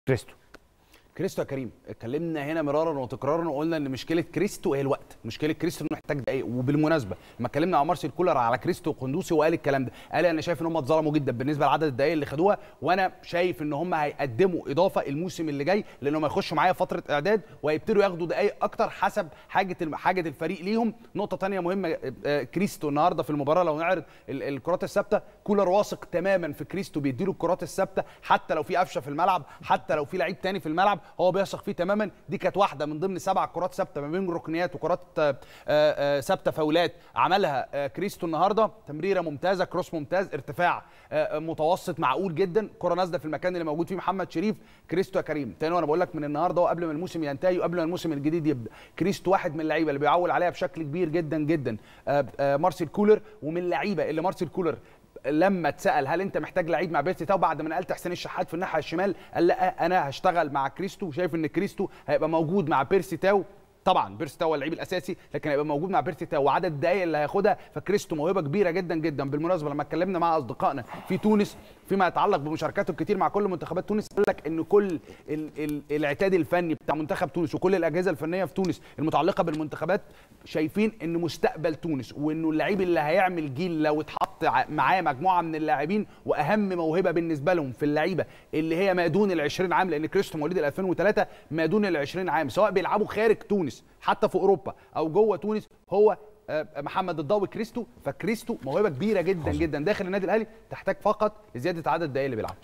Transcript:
كريستو كريستو يا كريم اتكلمنا هنا مرارا وتكرارا وقلنا ان مشكله كريستو هي الوقت مشكله كريستو انه محتاج دقايق وبالمناسبه لما اتكلمنا مع مارسيل كولر على كريستو وقندوسي وقال الكلام ده قال انا شايف ان هم اتظلموا جدا بالنسبه لعدد الدقايق اللي خدوها وانا شايف ان هم هيقدموا اضافه الموسم اللي جاي لانهم هيخشوا معايا فتره اعداد وهيبتدوا ياخدوا دقايق اكتر حسب حاجه الم- حاجه الفريق ليهم نقطه تانية مهمه آه، كريستو النهارده في المباراه لو نعرض ال- الكرات الثابته كولر واثق تماما في كريستو بيديله الكرات الثابته حتى لو في قفشه في الملعب حتى لو في لعيب تاني في الملعب هو بيثق فيه تماما دي كانت واحده من ضمن سبع كرات ثابته ما بين ركنيات وكرات آه، آه، آه، ثابته فاولات عملها آه، كريستو النهارده تمريره ممتازه كروس ممتاز ارتفاع آه، متوسط معقول جدا كره نازله في المكان اللي موجود فيه محمد شريف كريستو يا كريم تاني وانا بقول لك من النهارده وقبل ما الموسم ينتهي وقبل ما الموسم الجديد يبدا كريستو واحد من اللعيبه اللي بيعول عليها بشكل كبير جدا جدا آه، آه، مارسيل كولر ومن اللعيبه اللي مارسيل كولر لما اتسال هل انت محتاج لعيب مع بيرسي تاو بعد ما نقلت حسين الشحات في الناحيه الشمال قال لا انا هشتغل مع كريستو وشايف ان كريستو هيبقى موجود مع بيرسي تاو طبعا بيرسي تاو هو اللعيب الاساسي لكن هيبقى موجود مع بيرسي تاو وعدد الدقائق اللي هياخدها فكريستو موهبه كبيره جدا جدا بالمناسبه لما اتكلمنا مع اصدقائنا في تونس فيما يتعلق بمشاركاته الكتير مع كل منتخبات تونس قال لك ان كل ال ال العتاد الفني بتاع منتخب تونس وكل الاجهزه الفنيه في تونس المتعلقه بالمنتخبات شايفين ان مستقبل تونس وانه اللعيب اللي هيعمل جيل لو اتحط ع- معاه مجموعه من اللاعبين واهم موهبه بالنسبه لهم في اللعيبه اللي هي ما دون ال 20 عام لان كريستو مواليد ال 2003 ما دون ال 20 عام سواء بيلعبوا خارج تونس حتى في اوروبا او جوه تونس هو آه، محمد الضوي كريستو فكريستو موهبه كبيره جدا جدا داخل النادي الاهلي تحتاج فقط لزياده عدد الدقائق اللي بيلعبها